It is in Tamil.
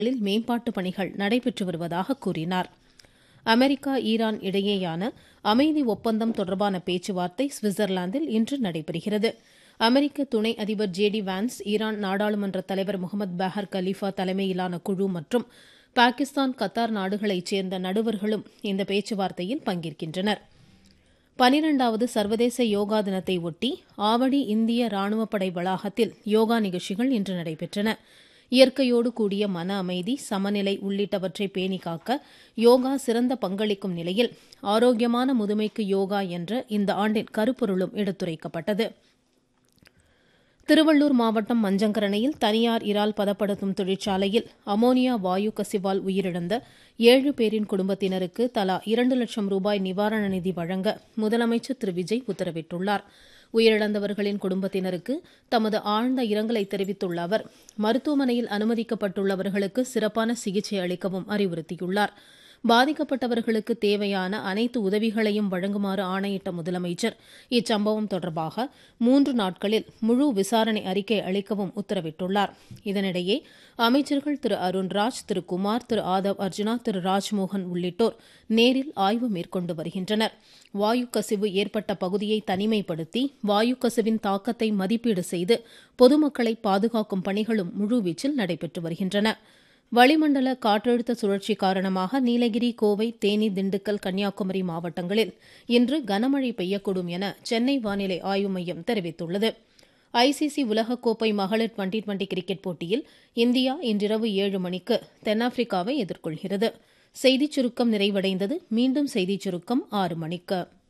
பகுதிகளில் மேம்பாட்டு பணிகள் நடைபெற்று வருவதாக கூறினார் அமெரிக்கா ஈரான் இடையேயான அமைதி ஒப்பந்தம் தொடர்பான பேச்சுவார்த்தை சுவிட்சர்லாந்தில் இன்று நடைபெறுகிறது அமெரிக்க துணை அதிபர் ஜே டி வான்ஸ் ஈரான் நாடாளுமன்ற தலைவர் முகமது பாஹர் கலீஃபா தலைமையிலான குழு மற்றும் பாகிஸ்தான் கத்தார் நாடுகளைச் சேர்ந்த நடுவர்களும் இந்த பேச்சுவார்த்தையில் பங்கேற்கின்றனர் பனிரெண்டாவது சர்வதேச யோகா தினத்தை ஒட்டி ஆவடி இந்திய ராணுவப்படை வளாகத்தில் யோகா நிகழ்ச்சிகள் இன்று நடைபெற்றன இயற்கையோடு கூடிய மன அமைதி சமநிலை உள்ளிட்டவற்றை பேணி காக்க யோகா சிறந்த பங்களிக்கும் நிலையில் ஆரோக்கியமான முதுமைக்கு யோகா என்ற இந்த ஆண்டின் கருப்பொருளும் எடுத்துரைக்கப்பட்டது திருவள்ளூர் மாவட்டம் மஞ்சங்கரணையில் தனியார் இறால் பதப்படுத்தும் தொழிற்சாலையில் அமோனியா வாயு கசிவால் உயிரிழந்த ஏழு பேரின் குடும்பத்தினருக்கு தலா இரண்டு லட்சம் ரூபாய் நிவாரண நிதி வழங்க முதலமைச்சர் திரு விஜய் உத்தரவிட்டுள்ளார் உயிரிழந்தவர்களின் குடும்பத்தினருக்கு தமது ஆழ்ந்த இரங்கலை தெரிவித்துள்ள அவர் மருத்துவமனையில் அனுமதிக்கப்பட்டுள்ளவர்களுக்கு சிறப்பான சிகிச்சை அளிக்கவும் அறிவுறுத்தியுள்ளார் பாதிக்கப்பட்டவர்களுக்கு தேவையான அனைத்து உதவிகளையும் வழங்குமாறு ஆணையிட்ட முதலமைச்சர் இச்சம்பவம் தொடர்பாக மூன்று நாட்களில் முழு விசாரணை அறிக்கை அளிக்கவும் உத்தரவிட்டுள்ளார் இதனிடையே அமைச்சர்கள் திரு அருண்ராஜ் திரு குமார் திரு ஆதவ் அர்ஜுனா திரு ராஜ்மோகன் உள்ளிட்டோர் நேரில் ஆய்வு மேற்கொண்டு வருகின்றனர் வாயு கசிவு ஏற்பட்ட பகுதியை தனிமைப்படுத்தி வாயு கசிவின் தாக்கத்தை மதிப்பீடு செய்து பொதுமக்களை பாதுகாக்கும் பணிகளும் முழுவீச்சில் நடைபெற்று வருகின்றன வளிமண்டல காற்றழுத்த சுழற்சி காரணமாக நீலகிரி கோவை தேனி திண்டுக்கல் கன்னியாகுமரி மாவட்டங்களில் இன்று கனமழை பெய்யக்கூடும் என சென்னை வானிலை ஆய்வு மையம் தெரிவித்துள்ளது ஐசிசி உலகக்கோப்பை மகளிர் டுவெண்டி டுவெண்டி கிரிக்கெட் போட்டியில் இந்தியா இன்றிரவு ஏழு மணிக்கு தென்னாப்பிரிக்காவை எதிர்கொள்கிறது செய்திச் சுருக்கம் நிறைவடைந்தது மீண்டும் செய்திச் சுருக்கம் ஆறு மணிக்கு